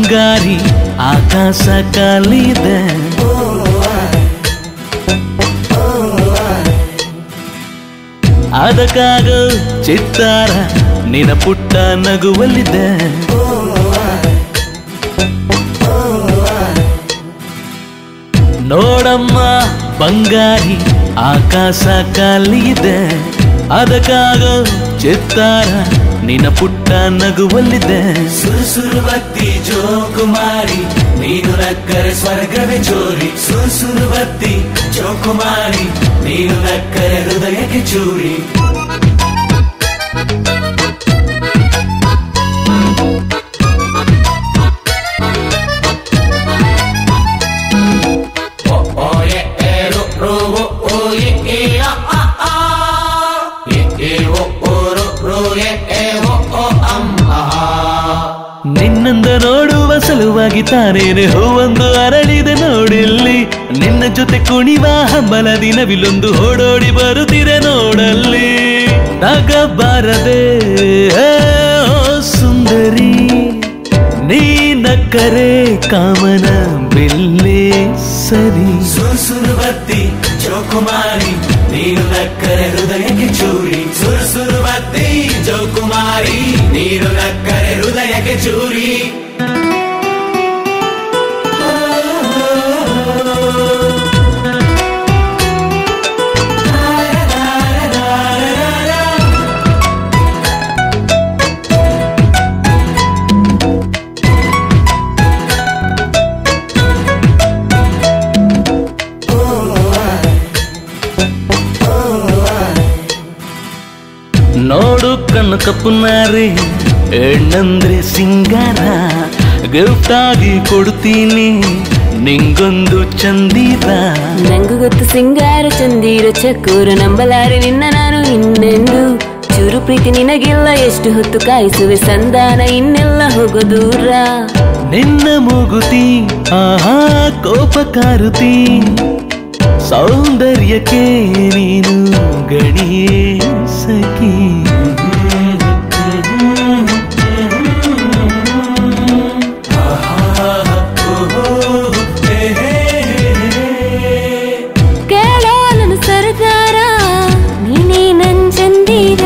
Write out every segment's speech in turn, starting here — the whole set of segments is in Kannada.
ಬಂಗಾರಿ ಆಕಾಶ ಕಾಲಿದೆ ಅದಕ್ಕಾಗ ಚಿತ್ತಾರ ನಿನ ಪುಟ್ಟ ನಗುವಲ್ಲಿದೆ ನೋಡಮ್ಮ ಬಂಗಾರಿ ಆಕಾಶ ಕಾಲಿದೆ ಅದಕ್ಕಾಗ ಚಿತ್ತಾರ ನಿನ ಪುಟ್ಟ ನಗುವಲ್ಲಿದೆ ಸುರುಸುರುಬತ್ತಿ ಜೋಕುಮಾರಿ ನೀನು ನಕ್ಕರೆ ಸ್ವರ್ಗವೇ ಚೋರಿ ಸುರುಸುರುಬತ್ತಿ ಜೋಕುಮಾರಿ ನೀನು ನಕ್ಕರೆ ಹೃದಯಕ್ಕೆ ಚೂರಿ ನಿನ್ನಂದ ನೋಡುವ ಸಲುವಾಗಿ ತಾನೇನೆ ಹೂವೊಂದು ಅರಳಿದೆ ನೋಡಿಲ್ಲಿ ನಿನ್ನ ಜೊತೆ ಕುಣಿವ ಹಂಬಲ ದಿನವಿಲ್ಲೊಂದು ಓಡೋಡಿ ಬರುತ್ತಿರೆ ನೋಡಲ್ಲಿ ನಗಬಾರದೆ ಏ, ಓ ಸುಂದರಿ ನೀನಕ್ಕರೆ ಕಾಮನ ಬಿಲ್ಲೆ ಸರಿ ಸುರುಸುರುಬತ್ತಿ ಜೋಕುಮಾರಿ ನೀನು ನಕ್ಕರೆ ಹೃದಯಕ್ಕೆ ಚೂರಿ ಸುರುಸುರುಬತ್ತಿ ಜೋಕುಮಾರಿ ನೀನು ನಕ್ಕರೆ ಹೃದಯಕ್ಕೆ ಚೂರಿ ನೋಡು ಕಣ್ಣು ಕಪ್ಪು ನಾರಿ ಹೆಣ್ಣಂದ್ರೆ ಸಿಂಗಾರ ಗಿಫ್ಟ್ ಆಗಿ ಕೊಡ್ತೀನಿ ನಿಂಗೊಂದು ಚಂದೀರ ನಂಗು ಗೊತ್ತು ಸಿಂಗಾರ ಚಂದೀರ ಚಕ್ಕೂರು ನಂಬಲಾರೆ ನಿನ್ನ ನಾನು ಇನ್ನೆಂದು ಚೂರು ಪ್ರೀತಿ ನಿನಗಿಲ್ಲ ಎಷ್ಟು ಹೊತ್ತು ಕಾಯಿಸುವೆ ಸಂಧಾನ ಇನ್ನೆಲ್ಲ ಹೋಗೋ ದೂರ ನಿನ್ನ ಮೂಗುತಿ ಆಹಾ ಕೋಪ ಕಾರುತಿ ಸೌಂದರ್ಯಕ್ಕೆ ನೀನು ಗಣಿಯೇ ಸಖಿ ಕೇಳೋ ನನ್ನ ಸರ್ದಾರ ನೀನೇ ನನ್ ಚಂದೀರ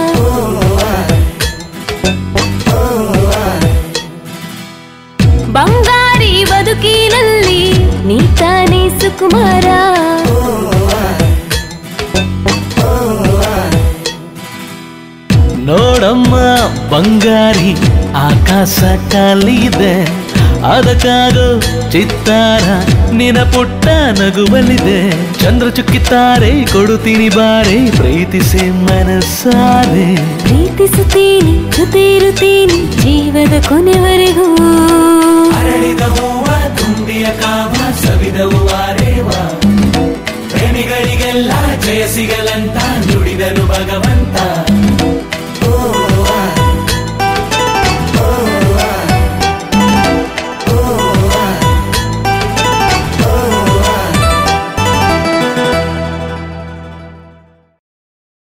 ಬಂಗಾರಿ ಬದುಕಿನಲ್ಲಿ ನೀ ತಾನೇ ಸುಕುಮಾರ ನೋಡಮ್ಮ ಬಂಗಾರಿ ಆಕಾಶ ಕಾಲಿದೆ ಅದಕ್ಕಾಗೋ ಚಿತ್ತಾರ ನಿನ ಪುಟ್ಟ ನಗುವಲಿದೆ ಚಂದ್ರ ಚುಕ್ಕಿತಾರೆ ಕೊಡುತ್ತೀನಿ ಬಾರೆ ಪ್ರೀತಿಸಿ ಮನಸ್ಸಾರೆ ಪ್ರೀತಿಸುತ್ತೀನಿ ಜೊತೆ ಇರುತ್ತೀನಿ ಜೀವದ ಕೊನೆವರೆಗೂ ಅರಳಿದ ಹೂವ ತುಂಬಿಯ ಕಾಮ ಸವಿದವು ವಾರೇವ ಪ್ರೇಮಿಗಳಿಗೆಲ್ಲ ಜಯ ಸಿಗಲಂತ ನುಡಿದನು ಭಗವಂತ